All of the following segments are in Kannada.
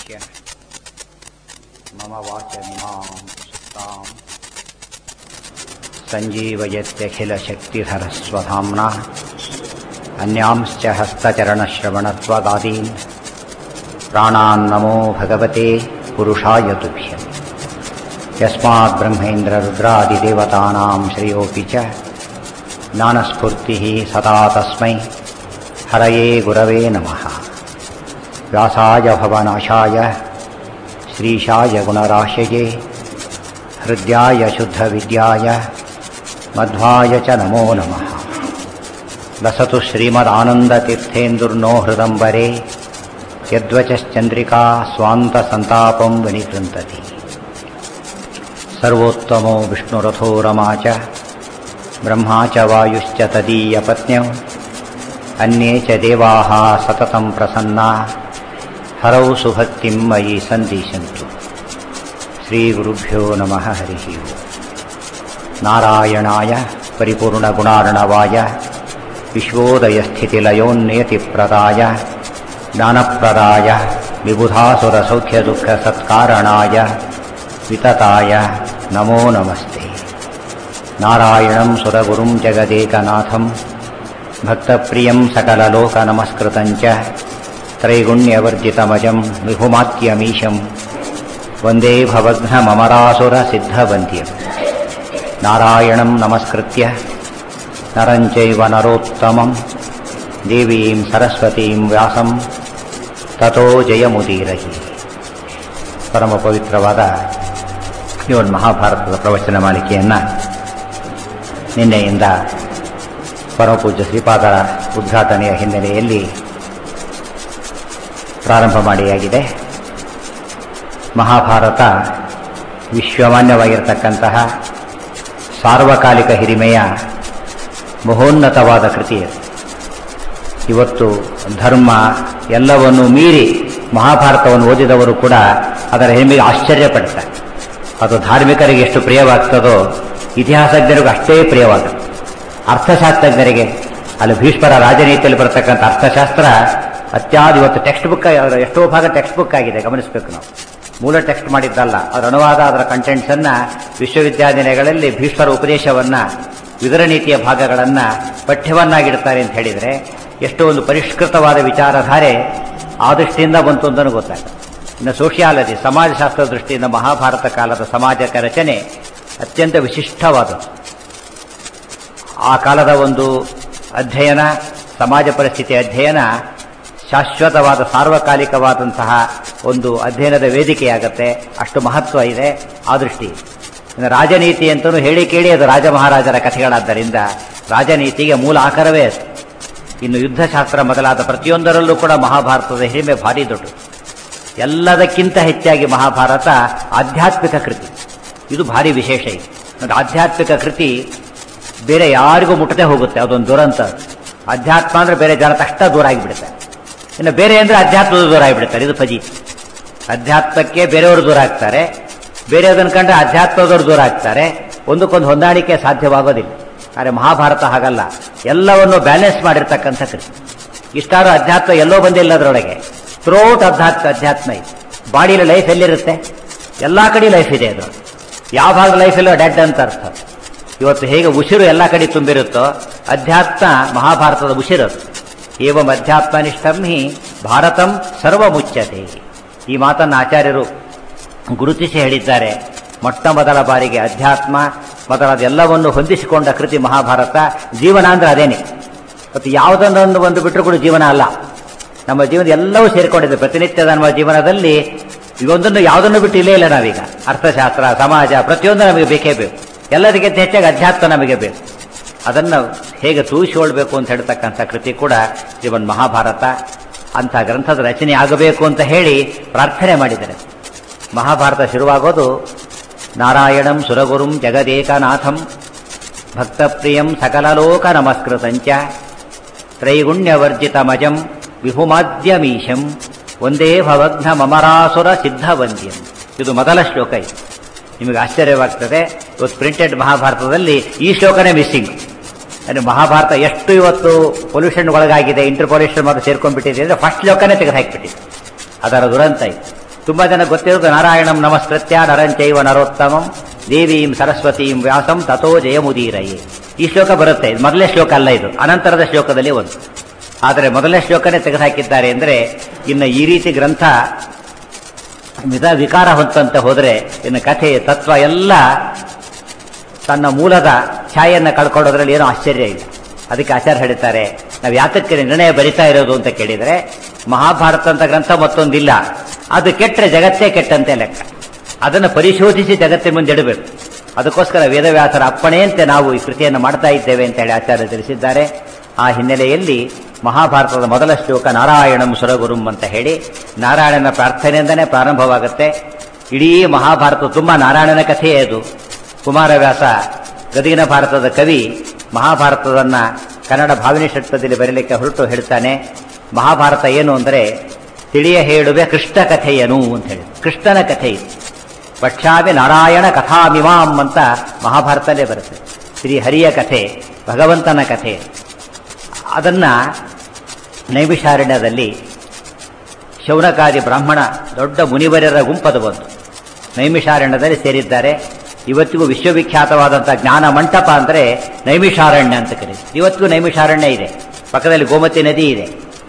वाक्य मम वाचमिमां सुप्ताम् सञ्जीवयत्यखिलशक्तिधरस्वधाम्ना अन्यांश्च हस्तचरणश्रवणत्वगादीन् प्राणान्नमो भगवते पुरुषाय तुभ्यम् यस्मात् ब्रह्मेन्द्ररुद्रादिदेवतानां श्रेयोऽपि च ज्ञानस्फूर्तिः सदा तस्मै हरये गुरवे नमः व्यासाय भवनाशाय श्रीशाय गुणराशये हृद्याय शुद्धविद्याय मध्वाय च नमो नमः लसतु श्रीमदानन्दतीर्थेन्दुर्नो हृदम्बरे यद्वचश्चन्द्रिका स्वान्तसन्तापं विनिकृन्तति सर्वोत्तमो विष्णुरथो रमा च ब्रह्मा च वायुश्च तदीयपत्न्यौ अन्ये च देवाः सततं प्रसन्ना हरौ सुभक्तिं मयि सन्दिशन्तु श्रीगुरुभ्यो नमः हरिः ओम् नारायणाय परिपूर्णगुणार्णवाय विश्वोदयस्थितिलयोन्नियतिप्रदाय ज्ञानप्रदाय विबुधासुरसौख्यदुःखसत्कारणाय वितताय नमो नमस्ते नारायणं सुरगुरुं जगदेकनाथं भक्तप्रियं सकललोकनमस्कृतं च त्रैगुण्यवर्जितमजं विभुमात्यमीशं वन्दे भवघ्नममरासुरसिद्धवन्त्यं नारायणं नमस्कृत्य नरं चैव नरोत्तमं देवीं सरस्वतीं व्यासं ತಥೋ ಜಯಮುದೀರಹಿ ಪರಮ ಪವಿತ್ರವಾದ ಈ ಒಂದು ಮಹಾಭಾರತದ ಪ್ರವಚನ ಮಾಲಿಕೆಯನ್ನು ನಿನ್ನೆಯಿಂದ ಪರಮಪೂಜ್ಯ ಶ್ರೀಪಾದರ ಉದ್ಘಾಟನೆಯ ಹಿನ್ನೆಲೆಯಲ್ಲಿ ಪ್ರಾರಂಭ ಮಾಡಿಯಾಗಿದೆ ಮಹಾಭಾರತ ವಿಶ್ವಮಾನ್ಯವಾಗಿರತಕ್ಕಂತಹ ಸಾರ್ವಕಾಲಿಕ ಹಿರಿಮೆಯ ಮಹೋನ್ನತವಾದ ಕೃತಿ ಇವತ್ತು ಧರ್ಮ ಎಲ್ಲವನ್ನು ಮೀರಿ ಮಹಾಭಾರತವನ್ನು ಓದಿದವರು ಕೂಡ ಅದರ ಹೆಮ್ಮೆಗೆ ಆಶ್ಚರ್ಯಪಡ್ತಾರೆ ಅದು ಧಾರ್ಮಿಕರಿಗೆ ಎಷ್ಟು ಪ್ರಿಯವಾಗ್ತದೋ ಇತಿಹಾಸಜ್ಞರಿಗೂ ಅಷ್ಟೇ ಪ್ರಿಯವಾಗುತ್ತೆ ಅರ್ಥಶಾಸ್ತ್ರಜ್ಞರಿಗೆ ಅಲ್ಲಿ ಭೀಷ್ಮರ ರಾಜನೀತಿಯಲ್ಲಿ ಬರತಕ್ಕಂಥ ಅರ್ಥಶಾಸ್ತ್ರ ಅತ್ಯಾದ ಇವತ್ತು ಟೆಕ್ಸ್ಟ್ ಬುಕ್ ಎಷ್ಟೋ ಭಾಗ ಟೆಕ್ಸ್ಟ್ ಬುಕ್ ಆಗಿದೆ ಗಮನಿಸಬೇಕು ನಾವು ಮೂಲ ಟೆಕ್ಸ್ಟ್ ಮಾಡಿದ್ದಲ್ಲ ಅದರ ಅನುವಾದ ಅದರ ಕಂಟೆಂಟ್ಸ್ ಅನ್ನ ವಿಶ್ವವಿದ್ಯಾನಿಲಯಗಳಲ್ಲಿ ಭೀಷ್ಮರ ಉಪದೇಶವನ್ನ ವಿವರನೀತಿಯ ಭಾಗಗಳನ್ನ ಪಠ್ಯವನ್ನಾಗಿಡ್ತಾರೆ ಅಂತ ಹೇಳಿದರೆ ಎಷ್ಟೋ ಒಂದು ಪರಿಷ್ಕೃತವಾದ ವಿಚಾರಧಾರೆ ಆ ದೃಷ್ಟಿಯಿಂದ ಬಂತು ಅಂತಲೂ ಗೊತ್ತಾಗುತ್ತೆ ಇನ್ನು ಸೋಷಿಯಾಲಜಿ ಸಮಾಜಶಾಸ್ತ್ರದ ದೃಷ್ಟಿಯಿಂದ ಮಹಾಭಾರತ ಕಾಲದ ಸಮಾಜಕ ರಚನೆ ಅತ್ಯಂತ ವಿಶಿಷ್ಟವಾದದ್ದು ಆ ಕಾಲದ ಒಂದು ಅಧ್ಯಯನ ಸಮಾಜ ಪರಿಸ್ಥಿತಿ ಅಧ್ಯಯನ ಶಾಶ್ವತವಾದ ಸಾರ್ವಕಾಲಿಕವಾದಂತಹ ಒಂದು ಅಧ್ಯಯನದ ವೇದಿಕೆಯಾಗತ್ತೆ ಅಷ್ಟು ಮಹತ್ವ ಇದೆ ಆ ದೃಷ್ಟಿ ಇನ್ನು ರಾಜನೀತಿ ಅಂತಲೂ ಹೇಳಿ ಕೇಳಿ ಅದು ರಾಜ ಮಹಾರಾಜರ ಕಥೆಗಳಾದ್ದರಿಂದ ರಾಜನೀತಿಗೆ ಮೂಲ ಆಕಾರವೇ ಅದು ಇನ್ನು ಯುದ್ಧಶಾಸ್ತ್ರ ಮೊದಲಾದ ಪ್ರತಿಯೊಂದರಲ್ಲೂ ಕೂಡ ಮಹಾಭಾರತದ ಹಿರಿಮೆ ಭಾರಿ ದೊಡ್ಡದು ಎಲ್ಲದಕ್ಕಿಂತ ಹೆಚ್ಚಾಗಿ ಮಹಾಭಾರತ ಆಧ್ಯಾತ್ಮಿಕ ಕೃತಿ ಇದು ಭಾರಿ ವಿಶೇಷ ಇದೆ ಆಧ್ಯಾತ್ಮಿಕ ಕೃತಿ ಬೇರೆ ಯಾರಿಗೂ ಮುಟ್ಟದೆ ಹೋಗುತ್ತೆ ಅದೊಂದು ದುರಂತ ಅಧ್ಯಾತ್ಮ ಅಂದ್ರೆ ಬೇರೆ ಜನ ತಕ್ಷಣ ದೂರ ಆಗಿಬಿಡುತ್ತೆ ಇನ್ನು ಬೇರೆ ಅಂದ್ರೆ ಅಧ್ಯಾತ್ಮದ ದೂರ ಆಗಿಬಿಡ್ತಾರೆ ಇದು ಫಜಿ ಅಧ್ಯಾತ್ಮಕ್ಕೆ ಬೇರೆಯವರು ದೂರ ಆಗ್ತಾರೆ ಬೇರೆ ಅದನ್ನು ಕಂಡ್ರೆ ಅಧ್ಯಾತ್ಮದವರು ದೂರ ಆಗ್ತಾರೆ ಒಂದಕ್ಕೊಂದು ಹೊಂದಾಣಿಕೆ ಸಾಧ್ಯವಾಗೋದಿಲ್ಲ ಆದರೆ ಮಹಾಭಾರತ ಹಾಗಲ್ಲ ಎಲ್ಲವನ್ನು ಬ್ಯಾಲೆನ್ಸ್ ಮಾಡಿರ್ತಕ್ಕಂಥ ಕೃತಿ ಇಷ್ಟಾರು ಅಧ್ಯಾತ್ಮ ಎಲ್ಲೋ ಬಂದಿಲ್ಲ ಅದರೊಳಗೆ ಥ್ರೋಟ್ ಅಧ್ಯಾತ್ಮ ಅಧ್ಯಾತ್ಮ ಇದೆ ಬಾಡಿಯಲ್ಲಿ ಲೈಫ್ ಎಲ್ಲಿರುತ್ತೆ ಎಲ್ಲ ಕಡೆ ಲೈಫ್ ಇದೆ ಅದು ಯಾವ ಭಾಗ ಲೈಫ್ ಎಲ್ಲೋ ಡೆಡ್ ಅಂತ ಅರ್ಥ ಇವತ್ತು ಹೇಗೆ ಉಸಿರು ಎಲ್ಲ ಕಡೆ ತುಂಬಿರುತ್ತೋ ಅಧ್ಯಾತ್ಮ ಮಹಾಭಾರತದ ಉಸಿರು ಏವಂ ಅಧ್ಯಾತ್ಮನಿಷ್ಠಂ ಹಿ ಭಾರತಂ ಸರ್ವ ಮುಚ್ಚತೆ ಈ ಮಾತನ್ನು ಆಚಾರ್ಯರು ಗುರುತಿಸಿ ಹೇಳಿದ್ದಾರೆ ಮೊಟ್ಟ ಮೊದಲ ಬಾರಿಗೆ ಅಧ್ಯಾತ್ಮ ಮೊದಲಾದ ಎಲ್ಲವನ್ನು ಹೊಂದಿಸಿಕೊಂಡ ಕೃತಿ ಮಹಾಭಾರತ ಜೀವನ ಅಂದ್ರೆ ಅದೇನೆ ಮತ್ತು ಯಾವುದನ್ನೊಂದು ಒಂದು ಬಿಟ್ಟರು ಕೂಡ ಜೀವನ ಅಲ್ಲ ನಮ್ಮ ಜೀವನ ಎಲ್ಲವೂ ಸೇರಿಕೊಂಡಿದೆ ಪ್ರತಿನಿತ್ಯದ ನಮ್ಮ ಜೀವನದಲ್ಲಿ ಇವೊಂದನ್ನು ಯಾವುದನ್ನು ಬಿಟ್ಟು ಇಲ್ಲೇ ಇಲ್ಲ ನಾವೀಗ ಅರ್ಥಶಾಸ್ತ್ರ ಸಮಾಜ ಪ್ರತಿಯೊಂದು ನಮಗೆ ಬೇಕೇ ಬೇಕು ಎಲ್ಲದಕ್ಕಿಂತ ಹೆಚ್ಚಾಗಿ ಅಧ್ಯಾತ್ಮ ನಮಗೆ ಬೇಕು ಅದನ್ನು ಹೇಗೆ ತೂಯಿಸಿಕೊಳ್ಬೇಕು ಅಂತ ಹೇಳ್ತಕ್ಕಂಥ ಕೃತಿ ಕೂಡ ಜೀವನ್ ಮಹಾಭಾರತ ಅಂಥ ಗ್ರಂಥದ ರಚನೆ ಆಗಬೇಕು ಅಂತ ಹೇಳಿ ಪ್ರಾರ್ಥನೆ ಮಾಡಿದ್ದಾರೆ ಮಹಾಭಾರತ ಶುರುವಾಗೋದು ನಾರಾಯಣಂ ಸುರಗುರುಂ ಜಗದೇಕನಾಥಂ ಭಕ್ತಪ್ರಿಯಂ ಸಕಲಲೋಕ ನಮಸ್ಕೃತಂಚ ತ್ರೈಗುಣ್ಯವರ್ಜಿತಮಜಂ ವಿಹುಮಾದ್ಯಮೀಶಂ ಒಂದೇ ಭವಘ್ನ ಮಮರಾಸುರ ಸಿದ್ಧವಂದ್ಯಂ ಇದು ಮೊದಲ ಶ್ಲೋಕ ಇದು ನಿಮಗೆ ಆಶ್ಚರ್ಯವಾಗ್ತದೆ ಇವತ್ತು ಪ್ರಿಂಟೆಡ್ ಮಹಾಭಾರತದಲ್ಲಿ ಈ ಶ್ಲೋಕನೇ ಮಿಸ್ಸಿಂಗ್ ಅಂದರೆ ಮಹಾಭಾರತ ಎಷ್ಟು ಇವತ್ತು ಪೊಲ್ಯೂಷನ್ ಒಳಗಾಗಿದೆ ಇಂಟರ್ ಪೊಲ್ಯೂಷನ್ ಮಾತ್ರ ಸೇರ್ಕೊಂಡ್ಬಿಟ್ಟಿದೆ ಅಂದರೆ ಫಸ್ಟ್ ಶ್ಲೋಕನೇ ತೆಗೆದು ಹಾಕಿಬಿಟ್ಟಿದೆ ಅದರ ದುರಂತ ಇತ್ತು ತುಂಬಾ ಜನ ಗೊತ್ತಿರೋದು ನಾರಾಯಣಂ ನಮಸ್ಕೃತ್ಯ ನರಂಚೈವ ನರೋತ್ತಮಂ ದೇವೀಂ ಸರಸ್ವತೀಂ ವ್ಯಾಸಂ ತಥೋ ಜಯಮುದೀರಯೇ ಈ ಶ್ಲೋಕ ಬರುತ್ತೆ ಇದು ಮೊದಲನೇ ಶ್ಲೋಕ ಅಲ್ಲ ಇದು ಅನಂತರದ ಶ್ಲೋಕದಲ್ಲಿ ಒಂದು ಆದರೆ ಮೊದಲನೇ ಶ್ಲೋಕನೇ ತೆಗೆದುಹಾಕಿದ್ದಾರೆ ಅಂದರೆ ಇನ್ನು ಈ ರೀತಿ ಗ್ರಂಥ ಮಿತ ವಿಕಾರ ಹೊಂದಂತೆ ಹೋದರೆ ಇನ್ನು ಕಥೆ ತತ್ವ ಎಲ್ಲ ತನ್ನ ಮೂಲದ ಛಾಯೆಯನ್ನು ಕಳ್ಕೊಳ್ಳೋದ್ರಲ್ಲಿ ಏನೂ ಆಶ್ಚರ್ಯ ಇಲ್ಲ ಅದಕ್ಕೆ ಆಚಾರ್ಯ ಹೇಳ್ತಾರೆ ನಾವು ಯಾತಕ್ಕೆ ನಿರ್ಣಯ ಬರಿತಾ ಇರೋದು ಅಂತ ಕೇಳಿದರೆ ಮಹಾಭಾರತ ಅಂತ ಗ್ರಂಥ ಮತ್ತೊಂದಿಲ್ಲ ಅದು ಕೆಟ್ಟರೆ ಜಗತ್ತೇ ಕೆಟ್ಟಂತೆ ಲೆಕ್ಕ ಅದನ್ನು ಪರಿಶೋಧಿಸಿ ಜಗತ್ತಿನ ಮುಂದೆ ಇಡಬೇಕು ಅದಕ್ಕೋಸ್ಕರ ವೇದವ್ಯಾಸರ ಅಪ್ಪಣೆಯಂತೆ ನಾವು ಈ ಕೃತಿಯನ್ನು ಮಾಡ್ತಾ ಇದ್ದೇವೆ ಅಂತ ಹೇಳಿ ಆಚಾರ್ಯ ತಿಳಿಸಿದ್ದಾರೆ ಆ ಹಿನ್ನೆಲೆಯಲ್ಲಿ ಮಹಾಭಾರತದ ಮೊದಲ ಶ್ಲೋಕ ನಾರಾಯಣಂ ಸುರಗುರುಂ ಅಂತ ಹೇಳಿ ನಾರಾಯಣನ ಪ್ರಾರ್ಥನೆಯಿಂದನೇ ಪ್ರಾರಂಭವಾಗುತ್ತೆ ಇಡೀ ಮಹಾಭಾರತ ತುಂಬ ನಾರಾಯಣನ ಕಥೆಯೇ ಅದು ಕುಮಾರವ್ಯಾಸ ಗದಗಿನ ಭಾರತದ ಕವಿ ಮಹಾಭಾರತದನ್ನ ಕನ್ನಡ ಭಾವಿನಿ ಷಟ್ಪದಿಯಲ್ಲಿ ಬರೀಲಿಕ್ಕೆ ಹೊರಟು ಹೇಳ್ತಾನೆ ಮಹಾಭಾರತ ಏನು ಅಂದರೆ ತಿಳಿಯ ಹೇಳುವೆ ಕೃಷ್ಣ ಕಥೆಯನು ಅಂತ ಹೇಳಿ ಕೃಷ್ಣನ ಕಥೆ ಇದು ಪಕ್ಷಾಮಿ ನಾರಾಯಣ ಕಥಾಮಿಮಾಂ ಅಂತ ಮಹಾಭಾರತಲ್ಲೇ ಬರುತ್ತೆ ಶ್ರೀ ಹರಿಯ ಕಥೆ ಭಗವಂತನ ಕಥೆ ಅದನ್ನ ನೈಮಿಷಾರಣ್ಯದಲ್ಲಿ ಶೌನಕಾದಿ ಬ್ರಾಹ್ಮಣ ದೊಡ್ಡ ಮುನಿವರ್ಯರ ಗುಂಪದು ಬಂತು ನೈಮಿಷಾರಣ್ಯದಲ್ಲಿ ಸೇರಿದ್ದಾರೆ ಇವತ್ತಿಗೂ ವಿಶ್ವವಿಖ್ಯಾತವಾದಂತಹ ಜ್ಞಾನ ಮಂಟಪ ಅಂದರೆ ನೈಮಿಷಾರಣ್ಯ ಅಂತ ಕರೀತಾರೆ ಇವತ್ತಿಗೂ ನೈಮಿಷಾರಣ್ಯ ಇದೆ ಪಕ್ಕದಲ್ಲಿ ಗೋಮತಿ ನದಿ ಇದೆ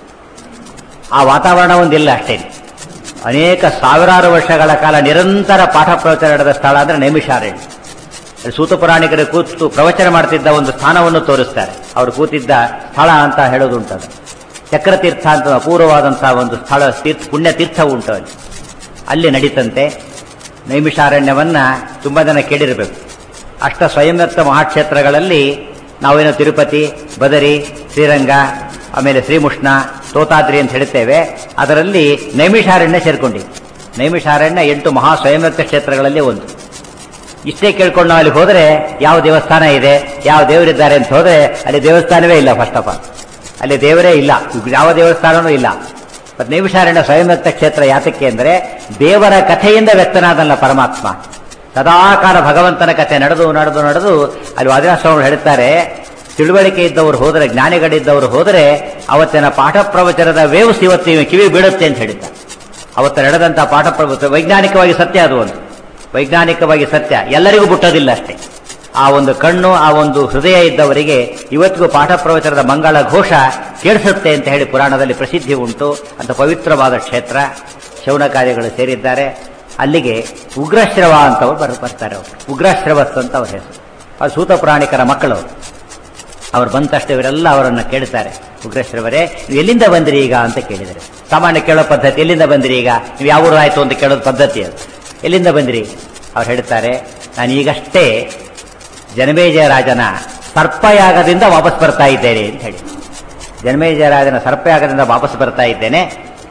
ಆ ವಾತಾವರಣ ಒಂದಿಲ್ಲ ಅಷ್ಟೇ ಅನೇಕ ಸಾವಿರಾರು ವರ್ಷಗಳ ಕಾಲ ನಿರಂತರ ಪಾಠ ಪ್ರವಚನ ನಡೆದ ಸ್ಥಳ ಅಂದರೆ ನೈಮಿಷಾರಣ್ಯ ಅಲ್ಲಿ ಸೂತ ಪುರಾಣಿಕರು ಕೂತು ಪ್ರವಚನ ಮಾಡ್ತಿದ್ದ ಒಂದು ಸ್ಥಾನವನ್ನು ತೋರಿಸ್ತಾರೆ ಅವರು ಕೂತಿದ್ದ ಸ್ಥಳ ಅಂತ ಹೇಳೋದುಂಟದು ಚಕ್ರತೀರ್ಥ ಅಂತ ಅಪೂರ್ವವಾದಂತಹ ಒಂದು ಸ್ಥಳ ತೀರ್ಥ ಪುಣ್ಯ ತೀರ್ಥ ಉಂಟು ಅಲ್ಲಿ ಅಲ್ಲಿ ನಡೀತಂತೆ ನೈಮಿಷಾರಣ್ಯವನ್ನ ತುಂಬಾ ಜನ ಕೇಳಿರಬೇಕು ಅಷ್ಟ ಸ್ವಯಂವರ್ತ ಮಹಾಕ್ಷೇತ್ರಗಳಲ್ಲಿ ನಾವೇನೋ ತಿರುಪತಿ ಬದರಿ ಶ್ರೀರಂಗ ಆಮೇಲೆ ಶ್ರೀಮುಷ್ಣ ತೋತಾದ್ರಿ ಅಂತ ಹೇಳ್ತೇವೆ ಅದರಲ್ಲಿ ನೈಮಿಷಾರಣ್ಯ ಸೇರ್ಕೊಂಡಿದೆ ನೈಮಿಷಾರಣ್ಯ ಎಂಟು ಮಹಾ ಸ್ವಯಂವರ್ತ ಕ್ಷೇತ್ರಗಳಲ್ಲಿ ಒಂದು ಇಷ್ಟೇ ಕೇಳ್ಕೊಂಡು ನಾವು ಅಲ್ಲಿ ಹೋದರೆ ಯಾವ ದೇವಸ್ಥಾನ ಇದೆ ಯಾವ ದೇವರಿದ್ದಾರೆ ಅಂತ ಹೋದ್ರೆ ಅಲ್ಲಿ ದೇವಸ್ಥಾನವೇ ಇಲ್ಲ ಫಸ್ಟ್ ಆಫ್ ಆಲ್ ಅಲ್ಲಿ ದೇವರೇ ಇಲ್ಲ ಯಾವ ದೇವಸ್ಥಾನವೂ ಇಲ್ಲ ಮತ್ತೆ ನೈಮಿಷಾರಣ್ಯ ಸ್ವಯಂವರ್ತ ಕ್ಷೇತ್ರ ಯಾತಕ್ಕೆ ಅಂದರೆ ದೇವರ ಕಥೆಯಿಂದ ವ್ಯಕ್ತನಾದಲ್ಲ ಪರಮಾತ್ಮ ಸದಾಕಾಲ ಭಗವಂತನ ಕಥೆ ನಡೆದು ನಡೆದು ನಡೆದು ಅಲ್ಲಿ ವಾದಿರಾಶ್ರಮಗಳು ಹೇಳ್ತಾರೆ ತಿಳುವಳಿಕೆ ಇದ್ದವರು ಹೋದರೆ ಜ್ಞಾನಿಗಳಿದ್ದವರು ಹೋದರೆ ಅವತ್ತಿನ ಪಾಠ ಪ್ರವಚನದ ವೇವ್ಸ್ ಇವತ್ತು ಕಿವಿ ಬೀಳುತ್ತೆ ಅಂತ ಹೇಳಿದ್ದಾರೆ ಅವತ್ತು ನಡೆದಂತಹ ಪಾಠ ಪ್ರವಚನ ವೈಜ್ಞಾನಿಕವಾಗಿ ಸತ್ಯ ಅದು ಒಂದು ವೈಜ್ಞಾನಿಕವಾಗಿ ಸತ್ಯ ಎಲ್ಲರಿಗೂ ಬಿಟ್ಟೋದಿಲ್ಲ ಅಷ್ಟೇ ಆ ಒಂದು ಕಣ್ಣು ಆ ಒಂದು ಹೃದಯ ಇದ್ದವರಿಗೆ ಇವತ್ತಿಗೂ ಪಾಠ ಪ್ರವಚನದ ಮಂಗಳ ಘೋಷ ಕೇಳಿಸುತ್ತೆ ಅಂತ ಹೇಳಿ ಪುರಾಣದಲ್ಲಿ ಪ್ರಸಿದ್ಧಿ ಉಂಟು ಅಂತ ಪವಿತ್ರವಾದ ಕ್ಷೇತ್ರ ಶೌನಕಾರ್ಯಗಳು ಸೇರಿದ್ದಾರೆ ಅಲ್ಲಿಗೆ ಉಗ್ರಶ್ರವ ಅಂತವ್ರು ಬರ್ ಬರ್ತಾರೆ ಅವರು ಉಗ್ರಶ್ರವಸ್ ಅಂತ ಅವ್ರ ಹೆಸರು ಅವ್ರು ಸೂತ ಪುರಾಣಿಕರ ಮಕ್ಕಳು ಅವ್ರು ಬಂದ ತಕ್ಷಣ ಇವರೆಲ್ಲ ಅವರನ್ನು ಕೇಳ್ತಾರೆ ಉಗ್ರಶ್ರವರೇ ನೀವು ಎಲ್ಲಿಂದ ಬಂದಿರಿ ಈಗ ಅಂತ ಕೇಳಿದರೆ ಸಾಮಾನ್ಯ ಕೇಳೋ ಪದ್ಧತಿ ಎಲ್ಲಿಂದ ಬಂದಿರಿ ಈಗ ನೀವು ಯಾವ ಊರು ಆಯ್ತು ಅಂತ ಕೇಳೋದು ಪದ್ಧತಿ ಅದು ಎಲ್ಲಿಂದ ಬಂದಿರಿ ಅವ್ರು ಹೇಳ್ತಾರೆ ನಾನು ಈಗಷ್ಟೇ ಜನಮೇಜಯ ರಾಜನ ಸರ್ಪಯಾಗದಿಂದ ವಾಪಸ್ ಬರ್ತಾ ಇದ್ದೇನೆ ಅಂತ ಹೇಳಿ ಜನಮೇಜಯ ರಾಜನ ಸರ್ಪಯಾಗದಿಂದ ವಾಪಸ್ ಬರ್ತಾ ಇದ್ದೇನೆ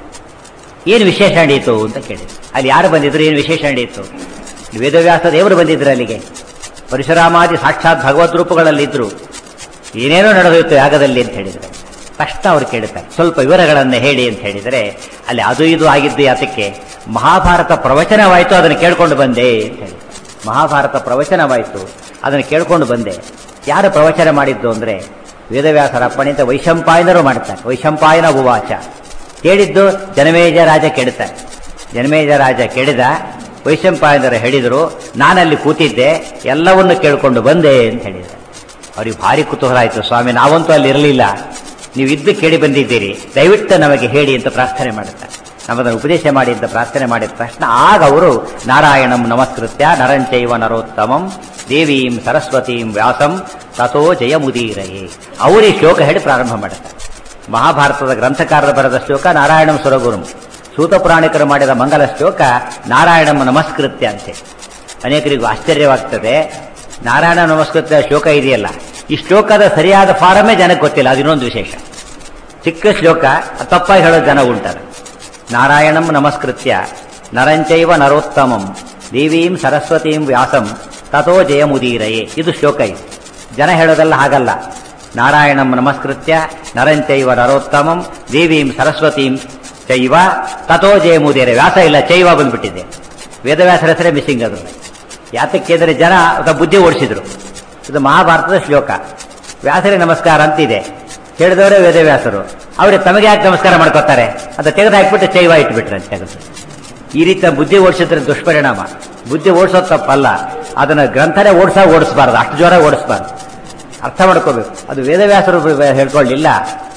ಏನು ವಿಶೇಷ ನಡೀತು ಅಂತ ಕೇಳಿ ಅಲ್ಲಿ ಯಾರು ಬಂದಿದ್ರು ಏನು ವಿಶೇಷ ನಡೀತು ವೇದವ್ಯಾಸ ದೇವರು ಬಂದಿದ್ರು ಅಲ್ಲಿಗೆ ಪರಶುರಾಮಾದಿ ಸಾಕ್ಷಾತ್ ಭಗವದ್ ರೂಪಗಳಲ್ಲಿದ್ರು ಏನೇನೋ ನಡೆದೋಯ್ತು ಯಾಗದಲ್ಲಿ ಅಂತ ಹೇಳಿದರೆ ತಕ್ಷಣ ಅವ್ರು ಕೇಳ್ತಾರೆ ಸ್ವಲ್ಪ ವಿವರಗಳನ್ನು ಹೇಳಿ ಅಂತ ಹೇಳಿದರೆ ಅಲ್ಲಿ ಅದು ಇದು ಆಗಿದ್ದು ಯಾತಕ್ಕೆ ಮಹಾಭಾರತ ಪ್ರವಚನವಾಯಿತು ಅದನ್ನು ಕೇಳ್ಕೊಂಡು ಬಂದೆ ಅಂತ ಹೇಳಿ ಮಹಾಭಾರತ ಪ್ರವಚನವಾಯಿತು ಅದನ್ನು ಕೇಳ್ಕೊಂಡು ಬಂದೆ ಯಾರು ಪ್ರವಚನ ಮಾಡಿದ್ದು ಅಂದರೆ ವೇದವ್ಯಾಸರ ಅಪ್ಪಣೆಯಿಂದ ವೈಶಂಪಾಯನರು ಮಾಡ್ತಾರೆ ವೈಶಂಪಾಯನ ಉವಾಚ ಕೇಳಿದ್ದು ಜನಮೇಜ ರಾಜ ಕೇಳ್ತಾರೆ ಜನಮೇಜ ರಾಜ ಕೇಳಿದ ವೈಶಂಪಾಯನರು ಹೇಳಿದರು ನಾನಲ್ಲಿ ಕೂತಿದ್ದೆ ಎಲ್ಲವನ್ನು ಕೇಳಿಕೊಂಡು ಬಂದೆ ಅಂತ ಹೇಳಿದ ಅವ್ರಿಗೆ ಭಾರಿ ಕುತೂಹಲ ಆಯಿತು ಸ್ವಾಮಿ ನಾವಂತೂ ಅಲ್ಲಿ ಇರಲಿಲ್ಲ ನೀವು ಇದ್ದು ಕೇಳಿ ಬಂದಿದ್ದೀರಿ ದಯವಿಟ್ಟು ನಮಗೆ ಹೇಳಿ ಅಂತ ಪ್ರಾರ್ಥನೆ ಮಾಡುತ್ತಾರೆ ನಮ್ಮದನ್ನು ಉಪದೇಶ ಮಾಡಿ ಅಂತ ಪ್ರಾರ್ಥನೆ ಮಾಡಿದ ತಕ್ಷಣ ಆಗ ಅವರು ನಾರಾಯಣಂ ನಮಸ್ಕೃತ್ಯ ನರಂಚೈವ ನರೋತ್ತಮಂ ದೇವೀಂ ಸರಸ್ವತೀಂ ವ್ಯಾಸಂ ತಥೋ ಜಯಮುದೀರಯೇ ಅವರೇ ಶ್ಲೋಕ ಹೇಳಿ ಪ್ರಾರಂಭ ಮಾಡುತ್ತಾರೆ ಮಹಾಭಾರತದ ಗ್ರಂಥಕಾರರ ಬರೆದ ಶ್ಲೋಕ ನಾರಾಯಣಂ ಸುರಗುರುಂ ಸೂತ ಪುರಾಣಿಕರು ಮಾಡಿದ ಮಂಗಲ ಶ್ಲೋಕ ನಾರಾಯಣಂ ನಮಸ್ಕೃತ್ಯ ಅಂತೆ ಅನೇಕರಿಗೂ ಆಶ್ಚರ್ಯವಾಗ್ತದೆ ನಾರಾಯಣ ನಮಸ್ಕೃತ ಶ್ಲೋಕ ಇದೆಯಲ್ಲ ಈ ಶ್ಲೋಕದ ಸರಿಯಾದ ಫಾರಮೇ ಜನಕ್ಕೆ ಗೊತ್ತಿಲ್ಲ ಅದು ಇನ್ನೊಂದು ವಿಶೇಷ ಚಿಕ್ಕ ಶ್ಲೋಕ ತಪ್ಪಾಗಿ ಹೇಳೋ ಜನ ಉಂಟದ ನಾರಾಯಣಂ ನಮಸ್ಕೃತ್ಯ ನರಂಚೈವ ನರೋತ್ತಮಂ ದೇವೀಂ ಸರಸ್ವತೀಂ ವ್ಯಾಸಂ ತಥೋ ಜಯಮುದೀರಯೇ ಇದು ಶ್ಲೋಕ ಇದು ಜನ ಹೇಳೋದಲ್ಲ ಹಾಗಲ್ಲ ನಾರಾಯಣಂ ನಮಸ್ಕೃತ್ಯ ನರಂಚೈವ ನರೋತ್ತಮಂ ದೇವೀಂ ಸರಸ್ವತೀಂ ಚೈವ ತಥೋ ಜಯಮುದೀರ ವ್ಯಾಸ ಇಲ್ಲ ಚೈವ ಬಂದ್ಬಿಟ್ಟಿದೆ ವೇದವ್ಯಾಸರ ಹೆಸರೇ ಮಿಸ್ಸಿಂಗ್ ಅದು ಯಾತಕ್ಕೆ ಅಂದರೆ ಜನ ಅಥವಾ ಬುದ್ಧಿ ಓಡಿಸಿದ್ರು ಇದು ಮಹಾಭಾರತದ ಶ್ಲೋಕ ವ್ಯಾಸರೇ ನಮಸ್ಕಾರ ಅಂತಿದೆ ಹೇಳಿದವರೇ ವೇದವ್ಯಾಸರು ಅವ್ರಿಗೆ ತಮಗೆ ಯಾಕೆ ನಮಸ್ಕಾರ ಮಾಡ್ಕೋತಾರೆ ಅಂತ ತೆಗೆದು ಹಾಕ್ಬಿಟ್ಟು ಚೈವ ಇಟ್ಬಿಟ್ರೆ ಅಂತ ತೆಗೆದು ಈ ರೀತಿಯ ಬುದ್ಧಿ ಓಡಿಸಿದ್ರೆ ದುಷ್ಪರಿಣಾಮ ಬುದ್ಧಿ ಓಡಿಸೋದು ತಪ್ಪಲ್ಲ ಅದನ್ನ ಗ್ರಂಥನೇ ಓಡಿಸ ಓಡಿಸಬಾರ್ದು ಅಷ್ಟು ಜೋರ ಓಡಿಸಬಾರ್ದು ಅರ್ಥ ಮಾಡ್ಕೋಬೇಕು ಅದು ವೇದವ್ಯಾಸರು ಹೇಳ್ಕೊಳ್ಳಿಲ್ಲ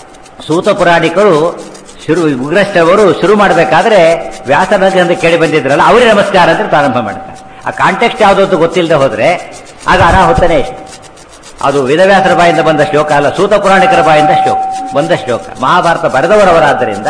ಸೂತ ಪುರಾಣಿಕರು ಶುರು ಉಗ್ರಷ್ಟವರು ಶುರು ಮಾಡಬೇಕಾದ್ರೆ ವ್ಯಾಸನ ಅಂತ ಕೇಳಿ ಬಂದಿದ್ರಲ್ಲ ಅವರೇ ನಮಸ್ಕಾರ ಅಂತ ಪ್ರಾರಂಭ ಮಾಡ್ತಾರೆ ಆ ಕಾಂಟೆಕ್ಸ್ಟ್ ಯಾವುದು ಅಂತ ಗೊತ್ತಿಲ್ಲದೆ ಹೋದ್ರೆ ಆಗ ಅನಾಹುತನೇ ಇಷ್ಟು ಅದು ವೇದವ್ಯಾಸರ ಬಾಯಿಂದ ಬಂದ ಶ್ಲೋಕ ಅಲ್ಲ ಸೂತ ಪುರಾಣಿಕರ ಬಾಯಿಂದ ಶ್ಲೋಕ ಬಂದ ಶ್ಲೋಕ ಮಹಾಭಾರತ ಬರೆದವರವರಾದ್ದರಿಂದ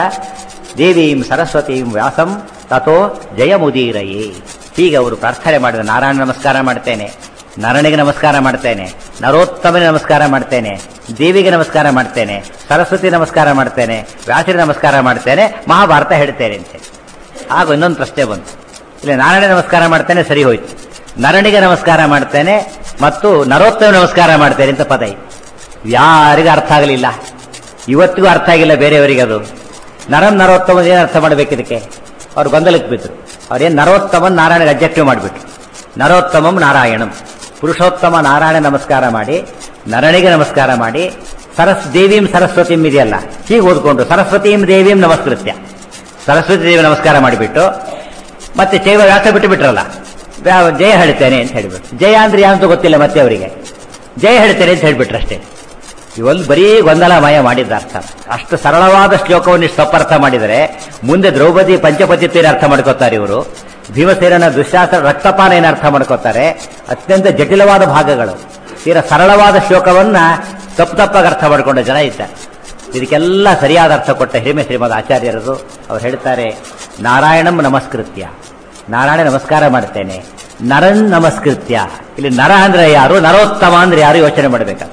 ದೇವೀಂ ಸರಸ್ವತೀಂ ವ್ಯಾಸಂ ತಥೋ ಜಯ ಮುದೀರಯೇ ಹೀಗೆ ಅವರು ಪ್ರಾರ್ಥನೆ ಮಾಡಿದ ನಾರಾಯಣ ನಮಸ್ಕಾರ ಮಾಡ್ತೇನೆ ನರನಿಗೆ ನಮಸ್ಕಾರ ಮಾಡ್ತೇನೆ ನರೋತ್ತಮನಿಗೆ ನಮಸ್ಕಾರ ಮಾಡ್ತೇನೆ ದೇವಿಗೆ ನಮಸ್ಕಾರ ಮಾಡ್ತೇನೆ ಸರಸ್ವತಿ ನಮಸ್ಕಾರ ಮಾಡ್ತೇನೆ ವ್ಯಾಸರಿಗೆ ನಮಸ್ಕಾರ ಮಾಡ್ತೇನೆ ಮಹಾಭಾರತ ಹೇಳ್ತೇನೆ ಅಂತ ಆಗ ಇನ್ನೊಂದು ಪ್ರಶ್ನೆ ಬಂತು ಇಲ್ಲಿ ನಾರಾಯಣ ನಮಸ್ಕಾರ ಮಾಡ್ತೇನೆ ಸರಿ ಹೋಯ್ತು ನರನಿಗೆ ನಮಸ್ಕಾರ ಮಾಡ್ತೇನೆ ಮತ್ತು ನರೋತ್ತಮ ನಮಸ್ಕಾರ ಮಾಡ್ತೇನೆ ಅಂತ ಪದ ಇದೆ ಯಾರಿಗೂ ಅರ್ಥ ಆಗಲಿಲ್ಲ ಇವತ್ತಿಗೂ ಅರ್ಥ ಆಗಿಲ್ಲ ಬೇರೆಯವರಿಗೆ ಅದು ನರಂ ನರೋತ್ತಮ ಏನು ಅರ್ಥ ಮಾಡಬೇಕು ಇದಕ್ಕೆ ಅವ್ರು ಗೊಂದಲಕ್ಕೆ ಬಿದ್ದರು ಅವ್ರೇನು ನರೋತ್ತಮನ್ ನಾರಾಯಣ ಅಬ್ಜೆಕ್ಟಿವ್ ಮಾಡಿಬಿಟ್ರು ನರೋತ್ತಮಂ ನಾರಾಯಣಂ ಪುರುಷೋತ್ತಮ ನಾರಾಯಣ ನಮಸ್ಕಾರ ಮಾಡಿ ನರನಿಗೆ ನಮಸ್ಕಾರ ಮಾಡಿ ಸರಸ್ ದೇವೀಂ ಸರಸ್ವತಿಂ ಇದೆಯಲ್ಲ ಹೀಗೆ ಓದ್ಕೊಂಡು ಸರಸ್ವತೀಂ ದೇವೀಂ ನಮಸ್ಕೃತ್ಯ ಸರಸ್ವತಿ ದೇವಿ ನಮಸ್ಕಾರ ಮಾಡಿಬಿಟ್ಟು ಮತ್ತೆ ಚೈವ ವ್ಯಾಸ ಬಿಟ್ಟು ಬಿಟ್ರಲ್ಲ ವ್ಯಾ- ಜಯ ಹೇಳ್ತೇನೆ ಅಂತ ಹೇಳಿಬಿಟ್ಟು ಜಯ ಅಂದ್ರೆ ಯಾವಂತ ಗೊತ್ತಿಲ್ಲ ಮತ್ತೆ ಅವರಿಗೆ ಜಯ ಹೇಳ್ತೇನೆ ಅಂತ ಹೇಳ್ಬಿಟ್ರು ಅಷ್ಟೇ ಇವಲ್ಲಿ ಬರೀ ಗೊಂದಲಮಯ ಮಾಡಿದ್ದ ಅರ್ಥ ಅಷ್ಟು ಸರಳವಾದ ಶ್ಲೋಕವನ್ನು ಇಷ್ಟು ತಪ್ಪರ್ಥ ಮಾಡಿದರೆ ಮುಂದೆ ದ್ರೌಪದಿ ಪಂಚಪತಿತ್ವೇನ ಅರ್ಥ ಮಾಡ್ಕೋತಾರೆ ಇವರು ಭೀಮಸೇನನ ದುಶ್ಯಾಸ್ತ್ರ ರಕ್ತಪಾನ ಏನು ಅರ್ಥ ಮಾಡ್ಕೋತಾರೆ ಅತ್ಯಂತ ಜಟಿಲವಾದ ಭಾಗಗಳು ತೀರಾ ಸರಳವಾದ ಶ್ಲೋಕವನ್ನ ತಪ್ಪು ತಪ್ಪಾಗಿ ಅರ್ಥ ಮಾಡಿಕೊಂಡ ಜನ ಇದ್ದಾರೆ ಇದಕ್ಕೆಲ್ಲ ಸರಿಯಾದ ಅರ್ಥ ಕೊಟ್ಟ ಹಿರಿಮೆ ಶ್ರೀಮದ್ ಆಚಾರ್ಯರದು ಅವ್ರು ಹೇಳ್ತಾರೆ ನಾರಾಯಣಂ ನಮಸ್ಕೃತ್ಯ ನಾರಾಯಣ ನಮಸ್ಕಾರ ಮಾಡ್ತೇನೆ ನರನ್ ನಮಸ್ಕೃತ್ಯ ಇಲ್ಲಿ ನರ ಅಂದ್ರೆ ಯಾರು ನರೋತ್ತಮ ಅಂದ್ರೆ ಯಾರು ಯೋಚನೆ ಮಾಡಬೇಕಾದ್ರೆ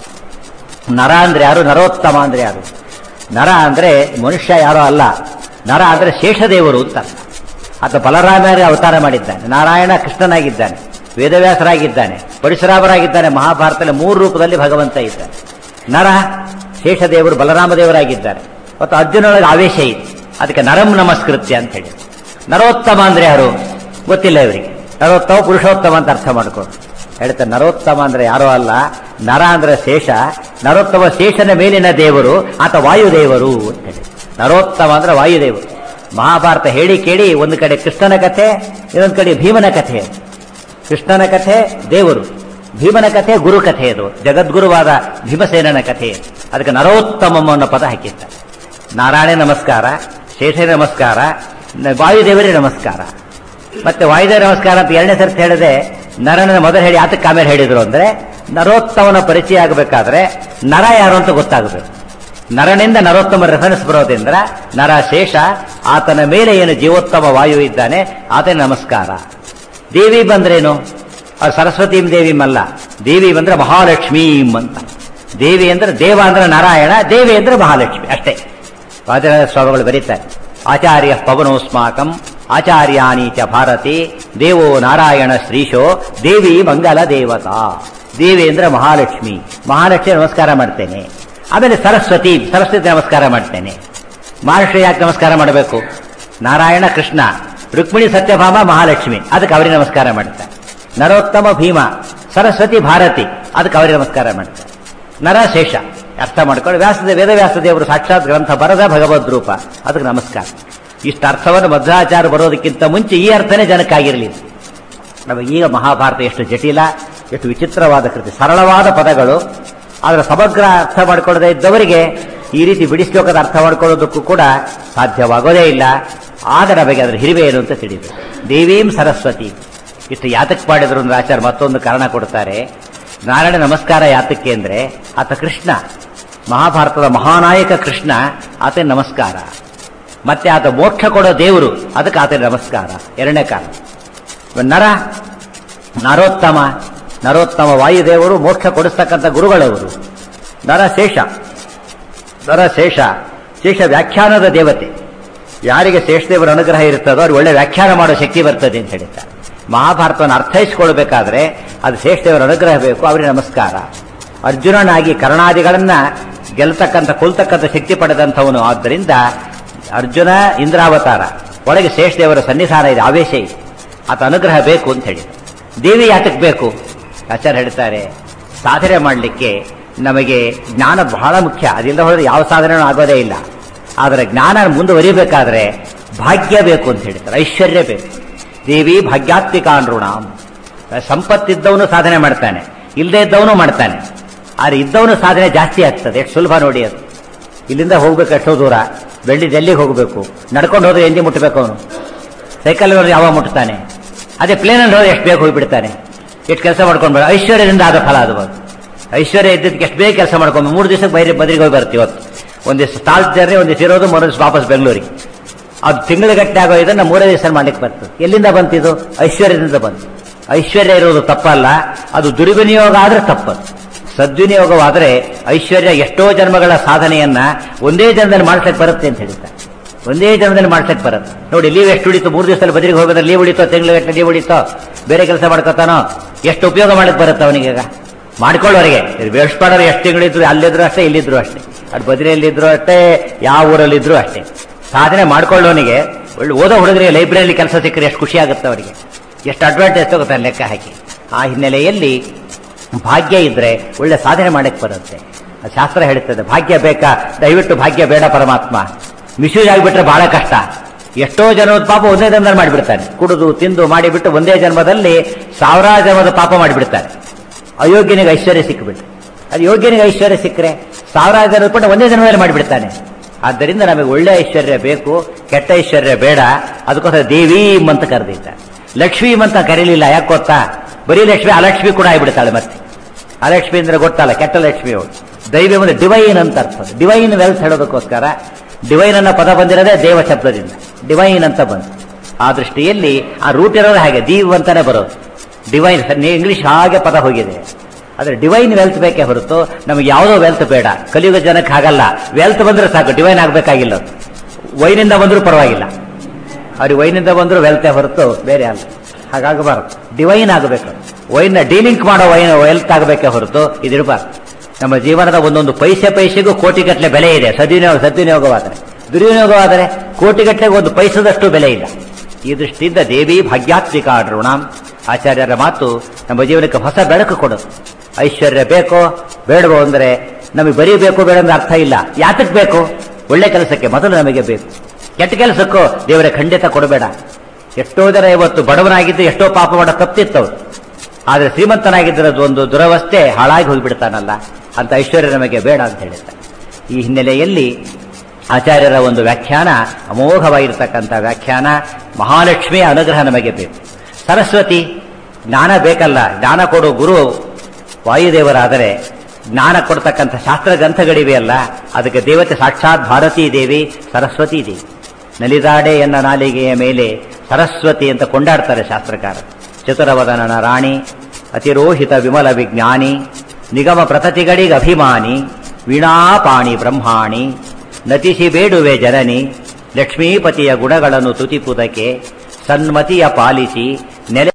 ನರ ಅಂದ್ರೆ ಯಾರು ನರೋತ್ತಮ ಅಂದ್ರೆ ಯಾರು ನರ ಅಂದ್ರೆ ಮನುಷ್ಯ ಯಾರೋ ಅಲ್ಲ ನರ ಅಂದ್ರೆ ಶೇಷದೇವರು ಅಂತ ಅರ್ಥ. ಆತ ಬಲರಾಮರಿಗೆ ಅವತಾರ ಮಾಡಿದ್ದಾನೆ ನಾರಾಯಣ ಕೃಷ್ಣನಾಗಿದ್ದಾನೆ ವೇದವ್ಯಾಸರಾಗಿದ್ದಾನೆ ಪರಶುರಾಮರಾಗಿದ್ದಾನೆ ಮಹಾಭಾರತದಲ್ಲಿ ಮೂರು ರೂಪದಲ್ಲಿ ಭಗವಂತ ಇದ್ದಾನೆ ನರ ಶೇಷದೇವರು ಬಲರಾಮದೇವರಾಗಿದ್ದಾರೆ ಮತ್ತು ಅರ್ಜುನೊಳಗೆ ಆವೇಶ ಇದೆ ಅದಕ್ಕೆ ನರಂ ನಮಸ್ಕೃತ್ಯ ಅಂತ ಹೇಳಿ ನರೋತ್ತಮ ಅಂದ್ರೆ ಯಾರು ಗೊತ್ತಿಲ್ಲ ಇವರಿಗೆ ನರೋತ್ತಮ ಪುರುಷೋತ್ತಮ ಅಂತ ಅರ್ಥ ಮಾಡ್ಕೊಂಡು ಹೇಳ್ತಾರೆ ನರೋತ್ತಮ ಅಂದ್ರೆ ಯಾರೋ ಅಲ್ಲ ನರ ಅಂದ್ರೆ ಶೇಷ ನರೋತ್ತಮ ಶೇಷನ ಮೇಲಿನ ದೇವರು ಆತ ವಾಯುದೇವರು ಅಂತ ಹೇಳಿ ನರೋತ್ತಮ ಅಂದ್ರೆ ವಾಯುದೇವರು ಮಹಾಭಾರತ ಹೇಳಿ ಕೇಳಿ ಒಂದು ಕಡೆ ಕೃಷ್ಣನ ಕಥೆ ಇನ್ನೊಂದು ಕಡೆ ಭೀಮನ ಕಥೆ ಕೃಷ್ಣನ ಕಥೆ ದೇವರು ಭೀಮನ ಕಥೆ ಗುರು ಕಥೆ ಇದು ಜಗದ್ಗುರುವಾದ ಭೀಮಸೇನನ ಕಥೆ ಅದಕ್ಕೆ ನರೋತ್ತಮಂ ಅನ್ನೋ ಪದ ಹಾಕಿದ್ದಾರೆ ನಾರಾಯಣ ನಮಸ್ಕಾರ ಶೇಷ ನಮಸ್ಕಾರ ನ- ವಾಯುದೇವರೇ ನಮಸ್ಕಾರ ಮತ್ತೆ ವಾಯುದೇವ ನಮಸ್ಕಾರ ಅಂತ ಎರಡನೇ ಸರ್ತಿ ಹೇಳಿದೆ ನರನ ಮೊದಲು ಹೇಳಿ ಆತಕ್ಕೆ ಆಮೇಲೆ ಹೇಳಿದ್ರು ಅಂದ್ರೆ ನರೋತ್ತಮನ ಪರಿಚಯ ಆಗಬೇಕಾದ್ರೆ ನರ ಯಾರು ಅಂತ ಗೊತ್ತಾಗಬೇಕು ನರನಿಂದ ನರೋತ್ತಮ ರೆಫರೆನ್ಸ್ ಬರೋದ್ರಿಂದ ನರ ಶೇಷ ಆತನ ಮೇಲೆ ಏನು ಜೀವೋತ್ತಮ ವಾಯು ಇದ್ದಾನೆ ಆತನ ನಮಸ್ಕಾರ ದೇವಿ ಬಂದ್ರೇನು ಅವ್ರು ಸರಸ್ವತೀಂ ದೇವಿಂ ಅಲ್ಲ ದೇವಿ ಬಂದ್ರೆ ಮಹಾಲಕ್ಷ್ಮೀಂ ಅಂತ ದೇವಿ ಅಂದ್ರೆ ದೇವ ಅಂದ್ರೆ ನಾರಾಯಣ ದೇವಿ ಅಂದ್ರೆ ಮಹಾಲಕ್ಷ್ಮಿ ಅಷ್ಟೇ ವಾದಿರಾಜ ಸ್ವಾಮಿಗಳು ಬರೀತಾರೆ ಆಚಾರ್ಯ ಪವನೋಸ್ಮಾಕಂ ಆಚಾರ್ಯಾನಿ ಚ ಭಾರತಿ ದೇವೋ ನಾರಾಯಣ ಶ್ರೀಶೋ ದೇವಿ ಮಂಗಲ ದೇವತಾ ದೇವಿ ಅಂದ್ರೆ ಮಹಾಲಕ್ಷ್ಮಿ ಮಹಾಲಕ್ಷ್ಮಿ ನಮಸ್ಕಾರ ಮಾಡ್ತೇನೆ ಆಮೇಲೆ ಸರಸ್ವತಿ ಸರಸ್ವತಿ ನಮಸ್ಕಾರ ಮಾಡ್ತೇನೆ ಮಹಾಲಕ್ಷ್ಮಿ ಯಾಕೆ ನಮಸ್ಕಾರ ಮಾಡಬೇಕು ನಾರಾಯಣ ಕೃಷ್ಣ ರುಕ್ಮಿಣಿ ಸತ್ಯಭಾಮ ಮಹಾಲಕ್ಷ್ಮಿ ಅದಕ್ಕೆ ಅವರಿಗೆ ನಮಸ್ಕಾರ ಮಾಡ್ತಾರೆ ನರೋತ್ತಮ ಭೀಮ ಸರಸ್ವತಿ ಭಾರತಿ ಅದಕ್ಕೆ ಅವರಿಗೆ ನಮಸ್ಕಾರ ಮಾಡ್ತಾರೆ ನರಶೇಷ ಅರ್ಥ ಮಾಡ್ಕೊಂಡು ವ್ಯಾಸದ ವೇದವ್ಯಾಸ ದೇವರು ಸಾಕ್ಷಾತ್ ಗ್ರಂಥ ಬರದ ಭಗವದ್ ರೂಪ ಅದಕ್ಕೆ ನಮಸ್ಕಾರ ಇಷ್ಟು ಅರ್ಥವನ್ನು ಮಧ್ವಾಚಾರ ಬರೋದಕ್ಕಿಂತ ಮುಂಚೆ ಈ ಅರ್ಥನೇ ಜನಕ್ಕಾಗಿರಲಿಲ್ಲ ನಮಗೆ ಈಗ ಮಹಾಭಾರತ ಎಷ್ಟು ಜಟಿಲ ಎಷ್ಟು ವಿಚಿತ್ರವಾದ ಕೃತಿ ಸರಳವಾದ ಪದಗಳು ಅದರ ಸಮಗ್ರ ಅರ್ಥ ಮಾಡಿಕೊಳ್ಳದೆ ಇದ್ದವರಿಗೆ ಈ ರೀತಿ ಬಿಡಿ ಶ್ಲೋಕದ ಅರ್ಥ ಮಾಡ್ಕೊಳ್ಳೋದಕ್ಕೂ ಕೂಡ ಸಾಧ್ಯವಾಗೋದೇ ಇಲ್ಲ ಆಗ ನಮಗೆ ಅದರ ಹಿರಿವೆ ಏನು ಅಂತ ತಿಳಿದು ದೇವೀಂ ಸರಸ್ವತಿ ಇಷ್ಟು ಯಾತಕ್ಕೆ ಮಾಡಿದ್ರು ಅಂದ್ರೆ ಆಚಾರ್ಯ ಮತ್ತೊಂದು ಕಾರಣ ಕೊಡ್ತಾರೆ ನಾರಾಯಣ ನಮಸ್ಕಾರ ಯಾತಕ್ಕೆ ಅಂದ್ರೆ ಆತ ಕೃಷ್ಣ ಮಹಾಭಾರತದ ಮಹಾನಾಯಕ ಕೃಷ್ಣ ಆತ ನಮಸ್ಕಾರ ಮತ್ತೆ ಆತ ಮೋಕ್ಷ ಕೊಡೋ ದೇವರು ಅದಕ್ಕೆ ಆತ ನಮಸ್ಕಾರ ಎರಡನೇ ಕಾರಣ ನರ ನರೋತ್ತಮ ನರೋತ್ತಮ ವಾಯುದೇವರು ಮೋಕ್ಷ ಕೊಡಿಸ್ತಕ್ಕಂಥ ಗುರುಗಳವರು ನರಶೇಷ ನರಶೇಷ ಶೇಷ ವ್ಯಾಖ್ಯಾನದ ದೇವತೆ ಯಾರಿಗೆ ಶೇಷದೇವರ ಅನುಗ್ರಹ ಇರ್ತದೋ ಅವ್ರಿಗೆ ಒಳ್ಳೆ ವ್ಯಾಖ್ಯಾನ ಮಾಡೋ ಶಕ್ತಿ ಬರ್ತದೆ ಅಂತ ಹೇಳ್ತಾರೆ ಮಹಾಭಾರತವನ್ನು ಅರ್ಥೈಸಿಕೊಳ್ಬೇಕಾದ್ರೆ ಅದು ಶೇಷದೇವರ ಅನುಗ್ರಹ ಬೇಕು ಅವರಿಗೆ ನಮಸ್ಕಾರ ಅರ್ಜುನನಾಗಿ ಕರ್ಣಾದಿಗಳನ್ನ ಗೆಲ್ತಕ್ಕಂಥ ಕೊಲ್ತಕ್ಕಂಥ ಶಕ್ತಿ ಪಡೆದಂಥವನು ಆದ್ದರಿಂದ ಅರ್ಜುನ ಇಂದ್ರಾವತಾರ ಒಳಗೆ ಶೇಷದೇವರ ಸನ್ನಿಧಾನ ಇದೆ ಆವೇಶ ಇದೆ ಆತ ಅನುಗ್ರಹ ಬೇಕು ಅಂತ ಹೇಳಿ ದೇವಿ ಯಾತಕ್ಕೆ ಬೇಕು ಆಚಾರ್ಯ ಹೇಳ್ತಾರೆ ಸಾಧನೆ ಮಾಡಲಿಕ್ಕೆ ನಮಗೆ ಜ್ಞಾನ ಬಹಳ ಮುಖ್ಯ ಅದಿಲ್ಲದೆ ಹೋದ್ರೆ ಯಾವ ಸಾಧನೆನೂ ಆಗೋದೇ ಇಲ್ಲ ಆದರೆ ಜ್ಞಾನ ಮುಂದುವರಿಬೇಕಾದ್ರೆ ಭಾಗ್ಯ ಬೇಕು ಅಂತ ಹೇಳ್ತಾರೆ ಐಶ್ವರ್ಯ ಬೇಕು ದೇವಿ ಭಾಗ್ಯಾತ್ಮಿಕ ನೃಣಾಂ ಸಂಪತ್ತಿದ್ದವನು ಸಾಧನೆ ಮಾಡ್ತಾನೆ ಇಲ್ಲದೆ ಇದ್ದವನು ಮಾಡ್ತಾನೆ ಆದ್ರೆ ಇದ್ದವನು ಸಾಧನೆ ಜಾಸ್ತಿ ಆಗ್ತದೆ ಎಷ್ಟು ಸುಲಭ ನೋಡಿ ಅದು ಇಲ್ಲಿಂದ ಹೋಗ್ಬೇಕು ಎಷ್ಟೋ ದೂರ ಬೆಳ್ಳಿ ಎಲ್ಲಿಗೆ ಹೋಗಬೇಕು ನಡ್ಕೊಂಡು ಹೋದ್ರೆ ಎಲ್ಲಿ ಮುಟ್ಟಬೇಕು ಅವನು ಸೈಕಲ್ ಹೋದ್ರೆ ಯಾವಾಗ ಮುಟ್ತಾನೆ ಅದೇ ಪ್ಲೇನಲ್ಲಿ ಹೋದ್ರೆ ಎಷ್ಟು ಬೇಗ ಹೋಗಿಬಿಡ್ತಾನೆ ಎಷ್ಟು ಕೆಲಸ ಮಾಡ್ಕೊಂಡು ಬರ ಐಶ್ವರ್ಯದಿಂದ ಆದ ಫಲ ಅದು ಅದು. ಐಶ್ವರ್ಯ ಇದ್ದದಕ್ಕೆ ಎಷ್ಟು ಬೇಗ ಕೆಲಸ ಮಾಡ್ಕೊಂಡು ಮೂರು ದಿವಸಕ್ಕೆ ಬೈರಿ ಬದ್ರಿಗೆ ಹೋಗಿ ಬರ್ತೀವಿ ಇವತ್ತು ಒಂದಿಷ್ಟು ತಾಳ್ತಾರೆ ಒಂದಿಷ್ಟು ಇರೋದು ಮೂರು ದಿವಸ ವಾಪಸ್ ಬೆಂಗಳೂರಿಗೆ ಅದು ತಿಂಗಳಗಟ್ಟಲೆ ಆಗೋ ಇದನ್ನ ಮೂರೇ ದಿವಸ ಮಾಡ್ಲಿಕ್ಕೆ ಬರ್ತದೆ ಎಲ್ಲಿಂದ ಬಂತಿದು ಐಶ್ವರ್ಯದಿಂದ ಬಂತು ಐಶ್ವರ್ಯ ಇರೋದು ತಪ್ಪಲ್ಲ ಅದು ದುರ್ವಿನಿಯೋಗ ಆದ್ರೆ ತಪ್ಪದು ಸದ್ವಿನಿಯೋಗವಾದರೆ ಐಶ್ವರ್ಯ ಎಷ್ಟೋ ಜನ್ಮಗಳ ಸಾಧನೆಯನ್ನ ಒಂದೇ ಜನ್ಮದಲ್ಲಿ ಮಾಡ್ಸಕ್ ಬರುತ್ತೆ ಅಂತ ಹೇಳ್ತಾರೆ ಒಂದೇ ಜನ್ಮದಲ್ಲಿ ಮಾಡ್ಸಕ್ ಬರುತ್ತೆ ನೋಡಿ ಲೀವ್ ಎಷ್ಟು ಉಳಿತು ಮೂರು ದಿವಸದಲ್ಲಿ ಬದ್ರಿಗೆ ಹೋಗೋದ್ರೆ ಲೀವ್ ಉಳಿತೋ ತಿಂಗಳ ಲೀವ್ ಉಳಿತೋ ಬೇರೆ ಕೆಲಸ ಮಾಡ್ಕೋತಾನೋ ಎಷ್ಟು ಉಪಯೋಗ ಮಾಡಕ್ ಬರುತ್ತೆ ಅವನಿಗೀಗ ಮಾಡ್ಕೊಳ್ಳೋರಿಗೆ ವೇಸ್ಪಾಡೋರು ಎಷ್ಟು ತಿಂಗಳಿದ್ರು ಅಲ್ಲಿದ್ರು ಅಷ್ಟೇ ಇಲ್ಲಿದ್ರು ಅಷ್ಟೇ ಅದು ಬದ್ರಿಯಲ್ಲಿದ್ರು ಅಷ್ಟೇ ಯಾವ ಊರಲ್ಲಿದ್ರು ಅಷ್ಟೇ ಸಾಧನೆ ಮಾಡ್ಕೊಳ್ಳೋನಿಗೆ ಒಳ್ಳೆ ಓದೋ ಹುಡುಗರಿಗೆ ಲೈಬ್ರರಿಯಲ್ಲಿ ಕೆಲಸ ಸಿಕ್ಕರೆ ಎಷ್ಟು ಖುಷಿ ಆಗುತ್ತೆ ಅವರಿಗೆ ಎಷ್ಟು ಅಡ್ವಾಂಟೇಜ್ ತಗೋತಾರೆ ಲೆಕ್ಕ ಹಾಕಿ ಆ ಹಿನ್ನೆಲೆಯಲ್ಲಿ ಭಾಗ್ಯ ಇದ್ರೆ ಒಳ್ಳೆ ಸಾಧನೆ ಮಾಡಕ್ಕೆ ಬರುತ್ತೆ ಆ ಶಾಸ್ತ್ರ ಹೇಳ್ತದೆ ಭಾಗ್ಯ ಬೇಕಾ ದಯವಿಟ್ಟು ಭಾಗ್ಯ ಬೇಡ ಪರಮಾತ್ಮ ಮಿಸ್ಯೂಸ್ ಆಗಿಬಿಟ್ರೆ ಬಹಳ ಕಷ್ಟ ಎಷ್ಟೋ ಜನದ ಪಾಪ ಒಂದೇ ಜನ್ಮದಲ್ಲಿ ಮಾಡಿಬಿಡ್ತಾನೆ ಕುಡಿದು ತಿಂದು ಮಾಡಿಬಿಟ್ಟು ಒಂದೇ ಜನ್ಮದಲ್ಲಿ ಸಾವಿರಾರು ಜನ್ಮದ ಪಾಪ ಮಾಡಿಬಿಡ್ತಾನೆ ಅಯೋಗ್ಯನಿಗೆ ಐಶ್ವರ್ಯ ಸಿಕ್ಕಿಬಿಟ್ಟು ಅದು ಯೋಗ್ಯನಿಗೆ ಐಶ್ವರ್ಯ ಸಿಕ್ಕರೆ ಸಾವಿರಾರು ಜನ ಪಟ್ಟು ಒಂದೇ ಜನ್ಮದಲ್ಲಿ ಮಾಡಿಬಿಡ್ತಾನೆ ಆದ್ದರಿಂದ ನಮಗೆ ಒಳ್ಳೆ ಐಶ್ವರ್ಯ ಬೇಕು ಕೆಟ್ಟ ಐಶ್ವರ್ಯ ಬೇಡ ಅದಕ್ಕೋಸ್ಕರ ದೇವೀಂ ಅಂತ ಕರೆದಿದ್ದಾನೆ ಲಕ್ಷ್ಮೀಂ ಅಂತ ಕರೀಲಿಲ್ಲ ಯಾಕೆ ಗೊತ್ತಾ ಬರೀ ಲಕ್ಷ್ಮಿ ಅಲಕ್ಷ್ಮಿ ಕೂಡ ಆಗಿಬಿಡ್ತಾಳೆ ಮತ್ತೆ ಅಲಕ್ಷ್ಮಿ ಅಂದ್ರೆ ಗೊತ್ತಲ್ಲ ಕೆಟ್ಟ ಲಕ್ಷ್ಮಿ ಅವಳು ದೈವ ಅಂದ್ರೆ ಡಿವೈನ್ ಅಂತ ಅರ್ಥ ಡಿವೈನ್ ವೆಲ್ತ್ ಹೇಳೋದಕ್ಕೋಸ್ಕರ ಡಿವೈನ್ ಅನ್ನೋ ಪದ ಬಂದಿರೋದೇ ದೇವ ಶಬ್ದದಿಂದ ಡಿವೈನ್ ಅಂತ ಬಂತು ಆ ದೃಷ್ಟಿಯಲ್ಲಿ ಆ ರೂಟ್ ಇರೋದು ಹಾಗೆ ದೀವ್ ಅಂತಾನೆ ಬರೋದು ಡಿವೈನ್ ಇಂಗ್ಲಿಷ್ ಹಾಗೆ ಪದ ಹೋಗಿದೆ ಆದ್ರೆ ಡಿವೈನ್ ವೆಲ್ತ್ ಬೇಕೇ ಹೊರತು ನಮಗೆ ಯಾವುದೋ ವೆಲ್ತ್ ಬೇಡ ಕಲಿಯುಗ ಜನಕ್ಕೆ ಹಾಗಲ್ಲ ವೆಲ್ತ್ ಬಂದ್ರೆ ಸಾಕು ಡಿವೈನ್ ಆಗ್ಬೇಕಾಗಿಲ್ಲ ಅದು. ವೈನಿಂದ ಬಂದ್ರೂ ಪರವಾಗಿಲ್ಲ ಅವ್ರಿಗೆ ವೈನಿಂದ ಬಂದ್ರು ವೆಲ್ತೆ ಹೊರತು ಬೇರೆ ಅಲ್ಲ ಹಾಗಾಗಬಾರದು ಡಿವೈನ್ ಆಗಬೇಕು ವೈನ್ ಡೀಲಿಂಗ್ ಮಾಡೋ ವೈನ್ ವೆಲ್ತ್ ಆಗಬೇಕೇ ಹೊರತು ಇದಿರಬಾರ್ದು ನಮ್ಮ ಜೀವನದ ಒಂದೊಂದು ಪೈಸೆ ಪೈಸೆಗೂ ಕೋಟಿಗಟ್ಟಲೆ ಬೆಲೆ ಇದೆ ಸದ್ವಿನಿಯೋಗ ಸದ್ವಿನಿಯೋಗವಾದರೆ ದುರ್ವಿನಿಯೋಗವಾದರೆ ಕೋಟಿಗಟ್ಟಲೆಗೆ ಒಂದು ಪೈಸದಷ್ಟು ಬೆಲೆ ಇಲ್ಲ ಈ ದೃಷ್ಟಿಯಿಂದ ದೇವಿ ಭಾಗ್ಯಾತ್ಮಿಕ ಋಣಾಂ ಆಚಾರ್ಯರ ಮಾತು ನಮ್ಮ ಜೀವನಕ್ಕೆ ಹೊಸ ಬೆಳಕು ಕೊಡೋದು ಐಶ್ವರ್ಯ ಬೇಕೋ ಬೇಡವೋ ಅಂದರೆ ನಮಗೆ ಬರೀ ಬೇಕು ಬೇಡ ಅಂದ್ರೆ ಅರ್ಥ ಇಲ್ಲ ಯಾತಕ್ಕೆ ಬೇಕು ಒಳ್ಳೆ ಕೆಲಸಕ್ಕೆ ಮೊದಲು ನಮಗೆ ಬೇಕು ಕೆಟ್ಟ ಕೆಲಸಕ್ಕೂ ದೇವರೇ ಖಂಡಿತ ಕೊಡಬೇಡ ಎಷ್ಟೋ ಜನ ಇವತ್ತು ಬಡವನಾಗಿದ್ದು ಎಷ್ಟೋ ಪಾಪ ಮಾಡೋ ತಪ್ಪಿತ್ತವ್ರು ಆದರೆ ಶ್ರೀಮಂತನಾಗಿದ್ದರದು ಒಂದು ದುರವಸ್ಥೆ ಹಾಳಾಗಿ ಹೋಗಿಬಿಡ್ತಾನಲ್ಲ ಅಂತ ಐಶ್ವರ್ಯ ನಮಗೆ ಬೇಡ ಅಂತ ಹೇಳಿದ್ದಾರೆ ಈ ಹಿನ್ನೆಲೆಯಲ್ಲಿ ಆಚಾರ್ಯರ ಒಂದು ವ್ಯಾಖ್ಯಾನ ಅಮೋಘವಾಗಿರ್ತಕ್ಕಂಥ ವ್ಯಾಖ್ಯಾನ ಮಹಾಲಕ್ಷ್ಮಿಯ ಅನುಗ್ರಹ ನಮಗೆ ಬೇಕು ಸರಸ್ವತಿ ಜ್ಞಾನ ಬೇಕಲ್ಲ ಜ್ಞಾನ ಕೊಡೋ ಗುರು ವಾಯುದೇವರಾದರೆ ಜ್ಞಾನ ಕೊಡ್ತಕ್ಕಂಥ ಶಾಸ್ತ್ರ ಗ್ರಂಥಗಳಿವೆಯಲ್ಲ ಅದಕ್ಕೆ ದೇವತೆ ಸಾಕ್ಷಾತ್ ಭಾರತೀ ದೇವಿ ಸರಸ್ವತಿ ದೇವಿ ನಲಿದಾಡೆ ಎನ್ನ ನಾಲಿಗೆಯ ಮೇಲೆ ಸರಸ್ವತಿ ಅಂತ ಕೊಂಡಾಡ್ತಾರೆ ಶಾಸ್ತ್ರಕಾರ ಚತುರವದನನ ರಾಣಿ ಅತಿರೋಹಿತ ವಿಮಲ ವಿಜ್ಞಾನಿ ನಿಗಮ ಪ್ರತತಿಗಳಿಗೆ ಅಭಿಮಾನಿ ವೀಣಾಪಾಣಿ ಬ್ರಹ್ಮಾಣಿ ನತಿಸಿ ಬೇಡುವೆ ಜನನಿ ಲಕ್ಷ್ಮೀಪತಿಯ ಗುಣಗಳನ್ನು ತುತಿಪುದಕ್ಕೆ ಸನ್ಮತಿಯ ಪಾಲಿಸಿ ನೆಲೆ